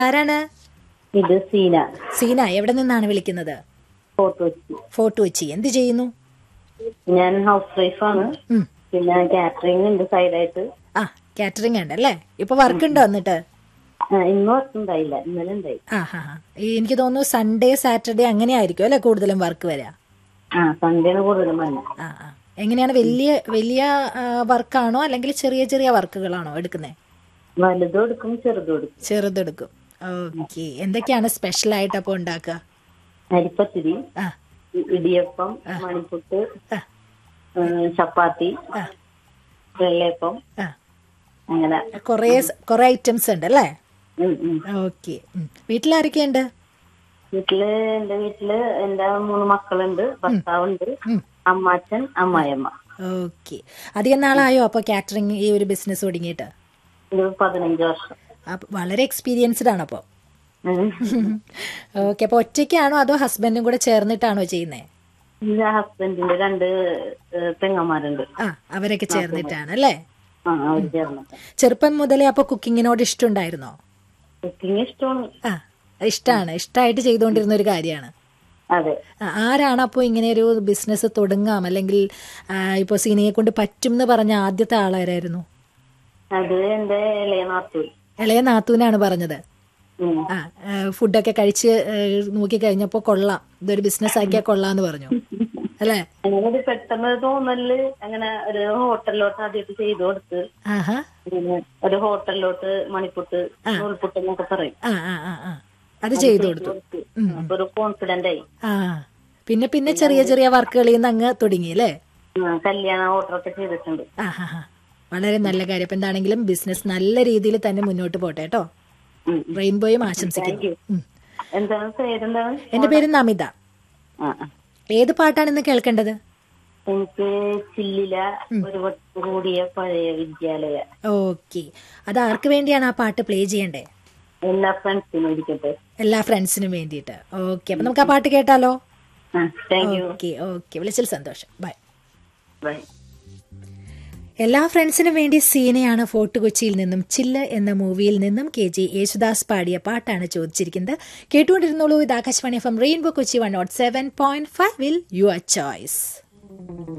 ആരാണ് ഇത് സീന സീന എവിടെ നിന്നാണ് വിളിക്കുന്നത് ഫോട്ടോ വെച്ച് ഫോട്ടോ വെച്ചി എന്ത് ചെയ്യുന്നു ഞാൻ ഹൗസ് വൈഫാണ് ഉം. പിന്നെ കാറ്ററിംഗ് ഉണ്ട് സൈഡായിട്ട് ആ കാറ്ററിംഗ് ഉണ്ടല്ലേ ഇപ്പൊ വർക്ക് ഉണ്ടോ എന്നിട്ട് ആ, ഇന്ന് വർക്ക് ഉണ്ടായില്ല ഇന്നലെ ഉണ്ടായി ആ ഹാ ഹാ ഈ എനിക്ക് തോന്നുന്നു സൺഡേ സാറ്റർഡേ അങ്ങനെ ആയിരിക്കും അല്ലെ കൂടുതലും വർക്ക് വരിക ആ സൺഡേണ് കൂടുതലും വന്നെ ആ ആ എങ്ങനെയാണ് വലിയ വലിയ വർക്കാണോ അല്ലെങ്കിൽ ചെറിയ ചെറിയ വർക്കുകളാണോ എടുക്കുന്നത് വലുതും എടുക്കും ചെറുതും എടുക്കും ചെറുതെടുക്കും ഓക്കെ എന്തൊക്കെയാണ് സ്പെഷ്യൽ ആയിട്ട് അപ്പോൾ ഉണ്ടാക്കുക അരിപ്പത്തിരി ആ ഇ- ഇടിയപ്പം മണിപ്പുട്ട് ആ ഏ, ചപ്പാത്തി ആ വെള്ളയപ്പം ആ അങ്ങനെ കുറേ കുറേ ഐറ്റംസ് ഉണ്ട് അല്ലേ ഉം, ഉം. ഓക്കെ വീട്ടിലാരൊക്കെയുണ്ട് വീട്ടില് എന്റെ വീട്ടില് എന്റെ മൂന്ന് മക്കളുണ്ട് ഭർത്താവുണ്ട് ഉം. അമ്മാച്ചൻ അമ്മായിയമ്മ ഓക്കെ അധികം നാളായോ അപ്പോൾ കാറ്ററിംഗ് ഈ ഒരു ബിസിനസ് തുടങ്ങിയിട്ട് ഇത് പതിനഞ്ച് വർഷം അപ്പൊ വളരെ എക്സ്പീരിയൻസ്ഡ് ആണ് അപ്പോൾ ഉം. ഓക്കെ അപ്പോൾ ഒറ്റയ്ക്കാണോ അതോ ഹസ്ബൻഡും കൂടെ ചേർന്നിട്ടാണോ ചെയ്യുന്നത് എന്റെ ഹസ്ബൻഡിന്റെ രണ്ട് ഏ, പെങ്ങന്മാരുണ്ട് ആ അവരൊക്കെ ചേർന്നിട്ടാണ് അല്ലേ ആ അവർ ചേർന്നിട്ട് ചെറുപ്പം മുതലേ അപ്പോൾ കുക്കിങ്ങിനോട് ഇഷ്ടമുണ്ടായിരുന്നോ കുക്കിംഗ് ഇഷ്ടമാണ് ആ ഇഷ്ടമാണ് ഇഷ്ടമായിട്ട് ചെയ്തുകൊണ്ടിരുന്ന ഒരു കാര്യമാണ് അതെ ആ, ആരാണ് അപ്പോൾ ഇങ്ങനെ ഒരു ബിസിനസ് തുടങ്ങാം അല്ലെങ്കിൽ ഇപ്പോൾ സീനയെ കൊണ്ട് പറ്റും എന്ന് പറഞ്ഞ ആദ്യത്തെ ആളാരായിരുന്നു അത് എന്റെ ഇളയ നാത്തൂർ ഇളയ നാത്തൂനാണ് പറഞ്ഞത് ഉം. ആ ആ, ഫുഡൊക്കെ കഴിച്ച് നോക്കി കഴിഞ്ഞപ്പോൾ കൊള്ളാം ഇതൊരു ബിസിനസ് ആക്കിയാൽ കൊള്ളാന്ന് പറഞ്ഞു അല്ലേ അങ്ങനെ ഒരു പെട്ടെന്ന് ഒരു തോന്നല് അങ്ങനെ ഒരു ഹോട്ടലിലോട്ട് ആദ്യമായിട്ട് ചെയ്തു കൊടുത്ത് ആഹാ പിന്നെ ഒരു ഹോട്ടലിലോട്ട് മണിപ്പുട്ട് നൂൽപുട്ട് എന്നൊക്കെ പറയും ആ ആ ആ ആ അത് ചെയ്തു കൊടുത്തു കൊടുത്ത് അപ്പൊ ഒരു കോൺഫിഡന്റ് ആയി ആ പിന്നെ പിന്നെ ചെറിയ ചെറിയ വർക്കുകളിൽ നിന്ന് അങ്ങ് തുടങ്ങി അല്ലേ ആ, കല്യാണ ഓർഡർ ഒക്കെ ചെയ്തിട്ടുണ്ട് ആ ഹാ ഹാ വളരെ നല്ല കാര്യം അപ്പം എന്താണെങ്കിലും ബിസിനസ് നല്ല രീതിയിൽ തന്നെ മുന്നോട്ട് പോട്ടെ കേട്ടോ ഉം. റെയിൻബോയും ആശംസിക്കുന്നു ഉം. എന്താണ് പേരെന്താണ് എന്റെ പേര് നമിത ആ ആ. ഏത് പാട്ടാണ് ഇന്ന് കേൾക്കേണ്ടത് എനിക്ക് ചില്ലില ഒരു വട്ട് കൂടിയ പഴയ വിദ്യാലയ ഓക്കെ അത് ആർക്ക് വേണ്ടിയാണ് ആ പാട്ട് പ്ലേ ചെയ്യണ്ടേ എല്ലാ ഫ്രണ്ട്സിനും ഇരിക്കട്ടെ എല്ലാ ഫ്രണ്ട്സിനും വേണ്ടിയിട്ട് ഓക്കെ അപ്പം നമുക്ക് ആ പാട്ട് കേട്ടാലോ ആ താങ്ക് യു ഓക്കെ ഓക്കെ വിളിച്ചതിൽ സന്തോഷം ബൈ ബൈ എല്ലാ ഫ്രണ്ട്സിനും വേണ്ടി സീനയാണ് ഫോർട്ട് കൊച്ചിയിൽ നിന്നും ചില്ല് എന്ന മൂവിയിൽ നിന്നും കെ ജി യേശുദാസ് പാടിയ പാട്ടാണ് ചോദിച്ചിരിക്കുന്നത് കേട്ടുകൊണ്ടിരുന്നോളൂ ഇത് Akashvani F M Rainbow Kochi one nought seven point ഫൈവിൽ യുവർ ചോയ്സ്